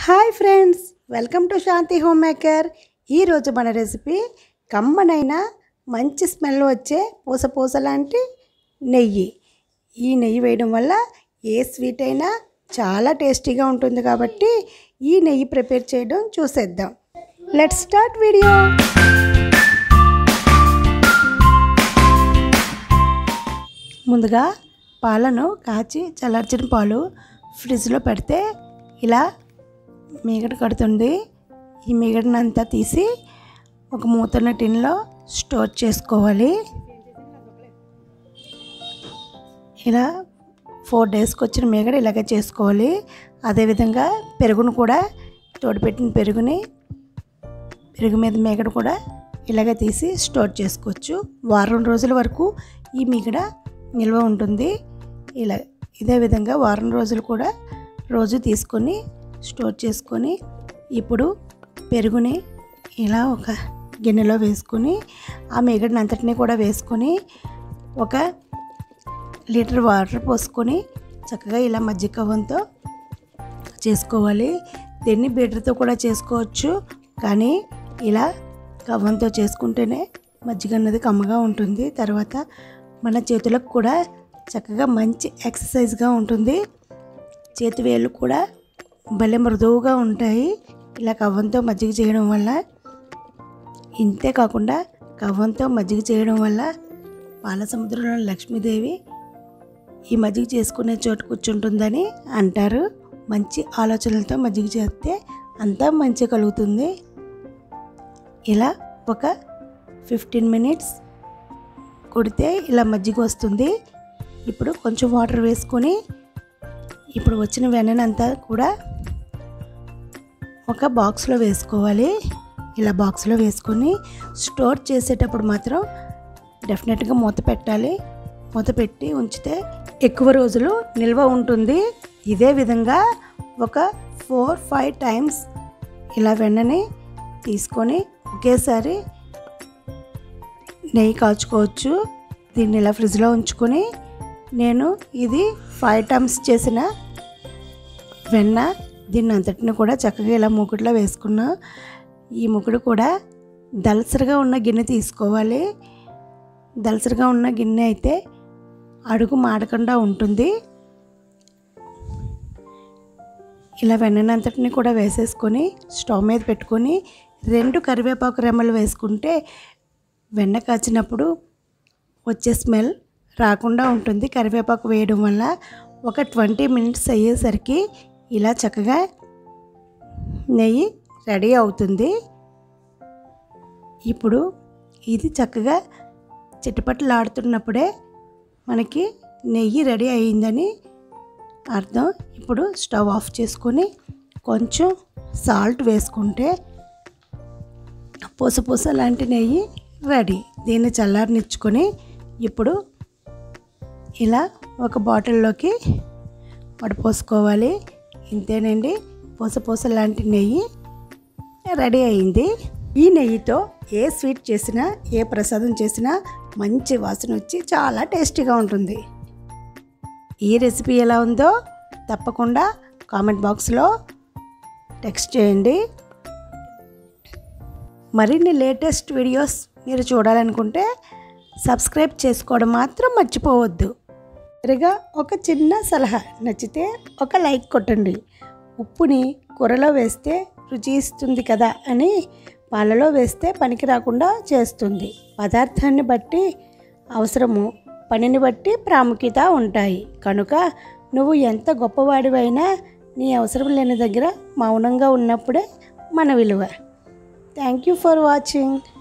hi friends welcome to Shanti home maker ఈరోజు మన recipe కమ్మనైన మంచి స్మెల్ వచ్చే పూస పూస లాంటి నెయ్యి ఈ నెయ్యి వేయడం వల్ల ఏ స్వీట్ అయినా చాలా టేస్టీగా ఉంటుంది కాబట్టి ఈ నెయ్యి ప్రిపేర్ చేయడం చూసేద్దాం లెట్ స్టార్ట్ వీడియో ముందుగా పాలను కాచి చల్లార్చిన పాలు ఫ్రిడ్జ్లో పెడితే ఇలా మీగడ కడుతుంది ఈ మీగడనంతా తీసి ఒక మూతన్న టిన్లో స్టోర్ చేసుకోవాలి ఇలా ఫోర్ డేస్కి వచ్చిన మీగడ ఇలాగే చేసుకోవాలి అదేవిధంగా పెరుగును కూడా తోడుపెట్టిన పెరుగుని పెరుగు మీద మీగడ కూడా ఇలాగే తీసి స్టోర్ చేసుకోవచ్చు వారం రోజుల వరకు ఈ మీగడ నిల్వ ఉంటుంది ఇలా ఇదే విధంగా వారం రోజులు కూడా రోజు తీసుకొని స్టోర్ చేసుకొని ఇప్పుడు పెరుగుని ఇలా ఒక గిన్నెలో వేసుకొని ఆ మిగడిని అంతటినీ కూడా వేసుకొని ఒక లీటర్ వాటర్ పోసుకొని చక్కగా ఇలా మజ్జిగ కవ్వంతో చేసుకోవాలి దీన్ని బీటర్తో కూడా చేసుకోవచ్చు కానీ ఇలా కవ్వంతో చేసుకుంటేనే మజ్జిగ అన్నది కమ్మగా ఉంటుంది తర్వాత మన చేతులకు కూడా చక్కగా మంచి ఎక్సర్సైజ్గా ఉంటుంది చేతి వేళ్ళు కూడా భలే మృదువుగా ఉంటాయి ఇలా కవ్వంతో మజ్జిగ చేయడం వల్ల ఇంతే కాకుండా కవ్వంతో మజ్జిగ చేయడం వల్ల పాల సముద్రంలో లక్ష్మీదేవి ఈ మజ్జిగ చేసుకునే చోటు కూర్చుంటుందని అంటారు మంచి ఆలోచనలతో మజ్జిగ చేస్తే అంతా మంచి కలుగుతుంది ఇలా ఒక ఫిఫ్టీన్ మినిట్స్ కొడితే ఇలా మజ్జిగ వస్తుంది ఇప్పుడు కొంచెం వాటర్ వేసుకొని ఇప్పుడు వచ్చిన వెన్ననంతా కూడా ఒక బాక్స్లో వేసుకోవాలి ఇలా బాక్స్లో వేసుకొని స్టోర్ చేసేటప్పుడు మాత్రం డెఫినెట్గా మూత పెట్టాలి మూత పెట్టి ఉంచితే ఎక్కువ రోజులు నిల్వ ఉంటుంది ఇదే విధంగా ఒక ఫోర్ ఫైవ్ టైమ్స్ ఇలా వెన్నని తీసుకొని ఒకేసారి నెయ్యి కాచుకోవచ్చు దీన్ని ఇలా ఫ్రిడ్జ్లో ఉంచుకొని నేను ఇది ఫైవ్ టైమ్స్ చేసిన వెన్న దీన్ని అంతటిని కూడా చక్కగా ఇలా మూకుడులో వేసుకున్నా ఈ ముకుడు కూడా దలసరిగా ఉన్న గిన్నె తీసుకోవాలి దలసరిగా ఉన్న గిన్నె అయితే అడుగు మాడకుండా ఉంటుంది ఇలా వెన్ననంతటిని కూడా వేసేసుకొని స్టవ్ మీద పెట్టుకొని రెండు కరివేపాకు రెమ్మలు వేసుకుంటే వెన్న కాచినప్పుడు వచ్చే స్మెల్ రాకుండా ఉంటుంది కరివేపాకు వేయడం వల్ల ఒక ట్వంటీ మినిట్స్ అయ్యేసరికి ఇలా చక్కగా నెయ్యి రెడీ అవుతుంది ఇప్పుడు ఇది చక్కగా చిటపటలాడుతున్నప్పుడే మనకి నెయ్యి రెడీ అయిందని అర్థం ఇప్పుడు స్టవ్ ఆఫ్ చేసుకొని కొంచెం సాల్ట్ వేసుకుంటే పూస పూస లాంటి నెయ్యి రెడీ దీన్ని చల్లారనిచ్చుకొని ఇప్పుడు ఇలా ఒక బాటిల్లోకి వడపోసుకోవాలి ఇంతేనండి పూస పూస లాంటి నెయ్యి రెడీ అయింది ఈ నెయ్యితో ఏ స్వీట్ చేసినా ఏ ప్రసాదం చేసినా మంచి వాసన వచ్చి చాలా టేస్టీగా ఉంటుంది ఈ రెసిపీ ఎలా ఉందో తప్పకుండా కామెంట్ బాక్స్లో టెక్స్ట్ చేయండి మరిన్ని లేటెస్ట్ వీడియోస్ మీరు చూడాలనుకుంటే సబ్స్క్రైబ్ చేసుకోవడం మాత్రం మర్చిపోవద్దు సరిగా ఒక చిన్న సలహా నచ్చితే ఒక లైక్ కొట్టండి ఉప్పుని కూరలో వేస్తే రుచి ఇస్తుంది కదా అని పాలలో వేస్తే పనికి రాకుండా చేస్తుంది పదార్థాన్ని బట్టి అవసరము పనిని బట్టి ప్రాముఖ్యత ఉంటాయి కనుక నువ్వు ఎంత గొప్పవాడివైనా నీ అవసరం లేని దగ్గర మౌనంగా ఉన్నప్పుడే మన విలువ థ్యాంక్ యూ ఫర్ వాచింగ్